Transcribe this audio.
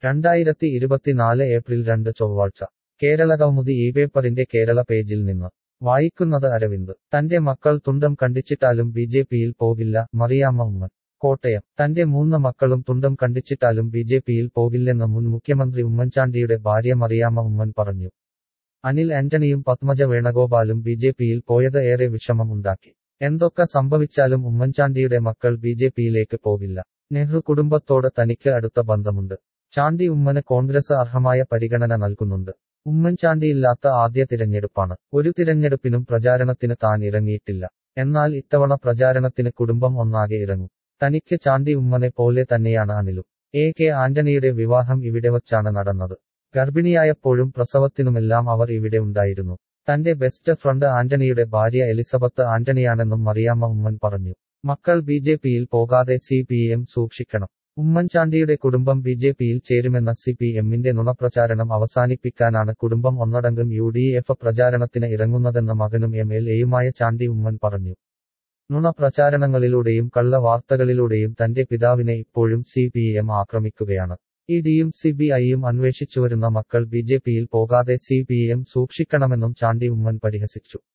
രണ്ടായിരത്തി ഇരുപത്തിനാല് ഏപ്രിൽ രണ്ട് ചൊവ്വാഴ്ച കേരളകൗമുദി ഈ പേപ്പറിന്റെ കേരള പേജിൽ നിന്ന് വായിക്കുന്നത് അരവിന്ദ് തന്റെ മക്കൾ തുണ്ടം കണ്ടിച്ചിട്ടാലും ബി ജെ പിയിൽ പോകില്ല മറിയാമ്മ ഉമ്മൻ കോട്ടയം തന്റെ മൂന്ന് മക്കളും തുണ്ടം കണ്ടിച്ചിട്ടാലും ബി ജെ പിയിൽ പോകില്ലെന്ന് മുൻ മുഖ്യമന്ത്രി ഉമ്മൻചാണ്ടിയുടെ ഭാര്യ മറിയാമ്മ ഉമ്മൻ പറഞ്ഞു അനിൽ ആന്റണിയും പത്മജ വേണഗോപാലും ബി ജെ പിയിൽ പോയത് ഏറെ വിഷമം ഉണ്ടാക്കി എന്തൊക്കെ സംഭവിച്ചാലും ഉമ്മൻചാണ്ടിയുടെ മക്കൾ ബി ജെ പിയിലേക്ക് പോകില്ല നെഹ്റു കുടുംബത്തോട് തനിക്ക് അടുത്ത ബന്ധമുണ്ട് ചാണ്ടി ഉമ്മന് കോൺഗ്രസ് അർഹമായ പരിഗണന നൽകുന്നുണ്ട് ഉമ്മൻചാണ്ടിയില്ലാത്ത ആദ്യ തിരഞ്ഞെടുപ്പാണ് ഒരു തിരഞ്ഞെടുപ്പിനും പ്രചാരണത്തിന് താൻ ഇറങ്ങിയിട്ടില്ല എന്നാൽ ഇത്തവണ പ്രചാരണത്തിന് കുടുംബം ഒന്നാകെ ഇറങ്ങും തനിക്ക് ചാണ്ടി ഉമ്മനെ പോലെ തന്നെയാണ് അനിലും എ കെ ആന്റണിയുടെ വിവാഹം ഇവിടെ വച്ചാണ് നടന്നത് ഗർഭിണിയായപ്പോഴും പ്രസവത്തിനുമെല്ലാം അവർ ഇവിടെ ഉണ്ടായിരുന്നു തന്റെ ബെസ്റ്റ് ഫ്രണ്ട് ആന്റണിയുടെ ഭാര്യ എലിസബത്ത് ആന്റണിയാണെന്നും മറിയാമ്മ ഉമ്മൻ പറഞ്ഞു മക്കൾ ബി ജെ പിയിൽ പോകാതെ സി പി എം സൂക്ഷിക്കണം ഉമ്മൻചാണ്ടിയുടെ കുടുംബം ബി ജെ പിയിൽ ചേരുമെന്ന സി പി എമ്മിന്റെ നുണപ്രചാരണം അവസാനിപ്പിക്കാനാണ് കുടുംബം ഒന്നടങ്കം യു ഡി എഫ് പ്രചാരണത്തിന് ഇറങ്ങുന്നതെന്ന മകനും എം എൽ എയുമായ ചാണ്ടി ഉമ്മൻ പറഞ്ഞു നുണ പ്രചാരണങ്ങളിലൂടെയും കള്ള വാർത്തകളിലൂടെയും തന്റെ പിതാവിനെ ഇപ്പോഴും സി പി എം ആക്രമിക്കുകയാണ് ഇ ഡിയും സി ബി ഐയും അന്വേഷിച്ചുവരുന്ന മക്കൾ ബി ജെ പിയിൽ പോകാതെ സി പി എം സൂക്ഷിക്കണമെന്നും ചാണ്ടി ഉമ്മൻ പരിഹസിച്ചു